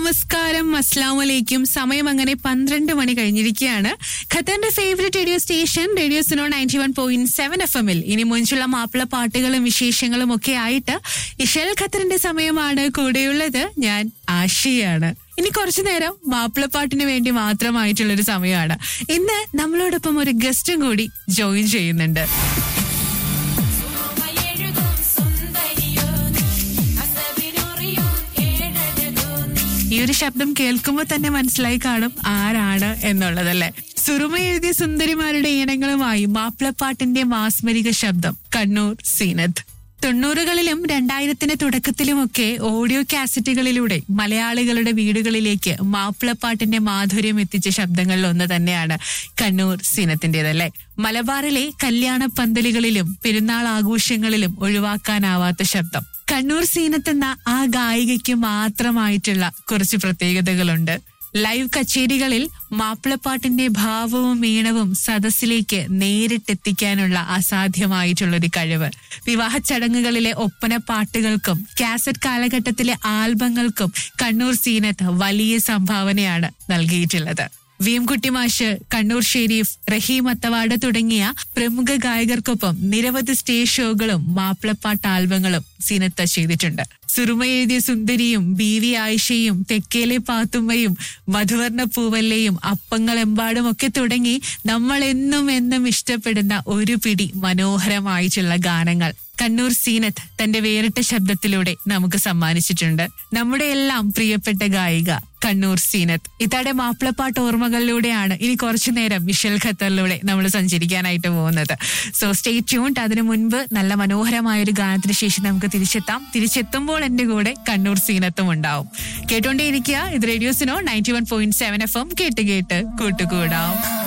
നമസ്കാരം അസ്ലാം വലൈക്കും സമയം അങ്ങനെ പന്ത്രണ്ട് മണി കഴിഞ്ഞിരിക്കുകയാണ് ഖത്തറിന്റെ favourite radio station radio Suno ninety one point seven F എമ്മിൽ ഇനി മുൻപുള്ള മാപ്പിള പാട്ടുകളും വിശേഷങ്ങളും ഒക്കെ ആയിട്ട് ഇഷൽ ഖത്തറിന്റെ സമയമാണ് കൂടെയുള്ളത് ഞാൻ ആഷിയാണ് ഇനി കുറച്ചു നേരം മാപ്പിളപ്പാട്ടിന് വേണ്ടി മാത്രമായിട്ടുള്ള ഒരു സമയമാണ് ഇന്ന് നമ്മളോടൊപ്പം ഒരു ഗസ്റ്റും കൂടി ജോയിൻ ചെയ്യുന്നുണ്ട് സുമയെഴുതും സുന്ദരിയോ നീ അസബിനൊറിയും ഏഴഴകോ നീ ഈ ഒരു ശബ്ദം കേൾക്കുമ്പോൾ തന്നെ മനസ്സിലായി കാണും ആരാണ് എന്നുള്ളതല്ലേ സുറുമ എഴുതിയ സുന്ദരിമാരുടെ ഈണങ്ങളുമായി മാപ്പിളപ്പാട്ടിന്റെ മാസ്മരിക ശബ്ദം കണ്ണൂർ സീനത്ത് തൊണ്ണൂറുകളിലും രണ്ടായിരത്തിന്റെ തുടക്കത്തിലുമൊക്കെ ഓഡിയോ കാസറ്റുകളിലൂടെ മലയാളികളുടെ വീടുകളിലേക്ക് മാപ്പിളപ്പാട്ടിന്റെ മാധുര്യം എത്തിച്ച ശബ്ദങ്ങളിൽ ഒന്ന് തന്നെയാണ് കണ്ണൂർ സീനത്തിന്റേതല്ലേ മലബാറിലെ കല്യാണ പന്തലുകളിലും പെരുന്നാൾ ആഘോഷങ്ങളിലും ഒഴിവാക്കാനാവാത്ത ശബ്ദം കണ്ണൂർ സീനത്ത് എന്ന ആ ഗായികയ്ക്ക് മാത്രമായിട്ടുള്ള കുറച്ച് പ്രത്യേകതകളുണ്ട് ലൈവ് കച്ചേരികളിൽ മാപ്പിളപ്പാട്ടിന്റെ ഭാവവും ഈണവും സദസ്സിലേക്ക് നേരിട്ടെത്തിക്കാനുള്ള അസാധ്യമായിട്ടുള്ള ഒരു കഴിവ് വിവാഹ ചടങ്ങുകളിലെ ഒപ്പന പാട്ടുകൾക്കും കാസറ്റ് കാലഘട്ടത്തിലെ ആൽബങ്ങൾക്കും കണ്ണൂർ സീനത്ത് വലിയ സംഭാവനയാണ് നൽകിയിട്ടുള്ളത് വി എം കുട്ടിമാഷ് കണ്ണൂർ ഷെരീഫ് റഹീം അത്തവാട് തുടങ്ങിയ പ്രമുഖ ഗായകർക്കൊപ്പം നിരവധി സ്റ്റേജ് ഷോകളും മാപ്പിളപ്പാട്ട് ആൽബങ്ങളും സീനത്ത ചെയ്തിട്ടുണ്ട് സുറുമ എഴുതിയ സുന്ദരിയും ബി വി ആയിഷയും തെക്കേലെ പാത്തുമ്മയും മധുവർണ പൂവല്ലയും അപ്പങ്ങളെമ്പാടും ഒക്കെ തുടങ്ങി നമ്മൾ എന്നും എന്നും ഇഷ്ടപ്പെടുന്ന ഒരു പിടി മനോഹരമായിട്ടുള്ള ഗാനങ്ങൾ കണ്ണൂർ സീനത്ത് തന്റെ വേറിട്ട ശബ്ദത്തിലൂടെ നമുക്ക് സമ്മാനിച്ചിട്ടുണ്ട് നമ്മുടെ എല്ലാം പ്രിയപ്പെട്ട ഗായിക കണ്ണൂർ സീനത്ത് ഇത്താടെ മാപ്പിളപ്പാട്ട് ഓർമ്മകളിലൂടെയാണ് ഇനി കുറച്ചു നേരം വിഷൽ ഖത്തറിലൂടെ നമ്മൾ സഞ്ചരിക്കാനായിട്ട് പോകുന്നത് സോ സ്റ്റേ ട്യൂൺഡ് അതിനു മുൻപ് നല്ല മനോഹരമായ ഒരു ഗാനത്തിന് ശേഷം നമുക്ക് തിരിച്ചെത്താം തിരിച്ചെത്തുമ്പോൾ എന്റെ കൂടെ കണ്ണൂർ സീനത്തും ഉണ്ടാവും കേട്ടോണ്ടേയിരിക്കുക ഇത് റേഡിയോസിനോ ninety one point seven F M കേട്ട് കേട്ട് കൂട്ടുകൂടാം